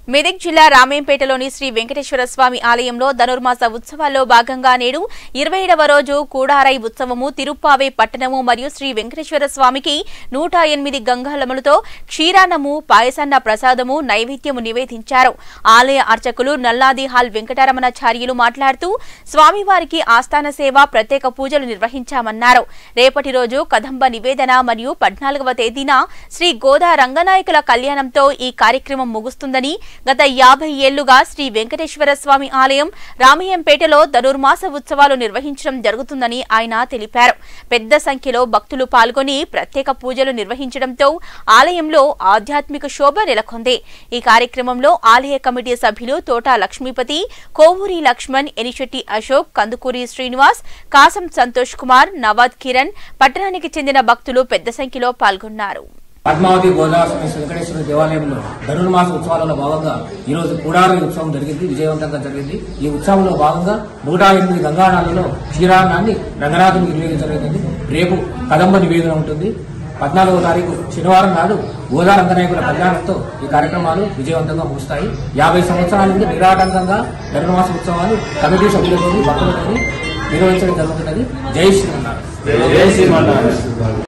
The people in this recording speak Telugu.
మెదక్ జిల్లా రామేంపేటలోని శ్రీ వెంకటేశ్వర స్వామి ఆలయంలో ధనుర్మాస ఉత్సవాల్లో భాగంగా నేడు ఇరవై ఏడవ రోజు కూడారై ఉత్సవము తిరుప్పావే పట్టణము మరియు శ్రీ వెంకటేశ్వర స్వామికి నూట ఎనిమిది గంగాలములతో క్షీరాన్నము పాయసాన్న ప్రసాదము నైవేద్యము నివేదించారు ఆలయ అర్చకులు నల్లాది హాల్ వెంకటరమణాచార్యులు మాట్లాడుతూ స్వామివారికి ఆస్థాన సేవ ప్రత్యేక పూజలు నిర్వహించామన్నారు రేపటి రోజు కదంబ నివేదన మరియు పద్నాలుగవ తేదీన శ్రీ గోదా రంగనాయకుల కళ్యాణంతో ఈ కార్యక్రమం ముగుస్తుందని గత యాభై ఏళ్లుగా శ్రీ వెంకటేశ్వర స్వామి ఆలయం రామయ్యంపేటలో ధనుర్మాస ఉత్సవాలు నిర్వహించడం జరుగుతుందని ఆయన తెలిపారు పెద్ద సంఖ్యలో భక్తులు పాల్గొని ప్రత్యేక పూజలు నిర్వహించడంతో ఆలయంలో ఆధ్యాత్మిక శోభ నెలకొంది ఈ కార్యక్రమంలో ఆలయ కమిటీ సభ్యులు తోటా లక్ష్మీపతి కోవూరి లక్ష్మణ్ ఎనిశెట్టి అశోక్ కందుకూరి శ్రీనివాస్ కాసం సంతోష్ కుమార్ నవాద్ కిరణ్ పట్టణానికి చెందిన భక్తులు పెద్ద సంఖ్యలో పాల్గొన్నారు పద్మావతి గోదావరి శ్రీ వెంకటేశ్వర దేవాలయంలో ధనుర్మాస ఉత్సవాలలో భాగంగా ఈరోజు కూడారి ఉత్సవం జరిగింది విజయవంతంగా జరిగింది ఈ ఉత్సవంలో భాగంగా నూట ఎనిమిది గంగానాలలో క్షీరాన్నాన్ని రంగనాథునికి నివేదించడం జరిగింది రేపు కదంబ నివేదన ఉంటుంది పద్నాలుగో తారీఖు శనివారం నాడు గోదా రంగనాయకుల కళ్యాణంతో ఈ కార్యక్రమాలు విజయవంతంగా ముగుస్తాయి యాభై సంవత్సరాల నుండి నిరాటంకంగా ధనుర్మాస ఉత్సవాలు కమిటీ సభ్యులతోని భక్తులతోని నిర్వహించడం జరుగుతున్నది జై శ్రీమన్నారాయణ జై శ్రీమన్నారాయణ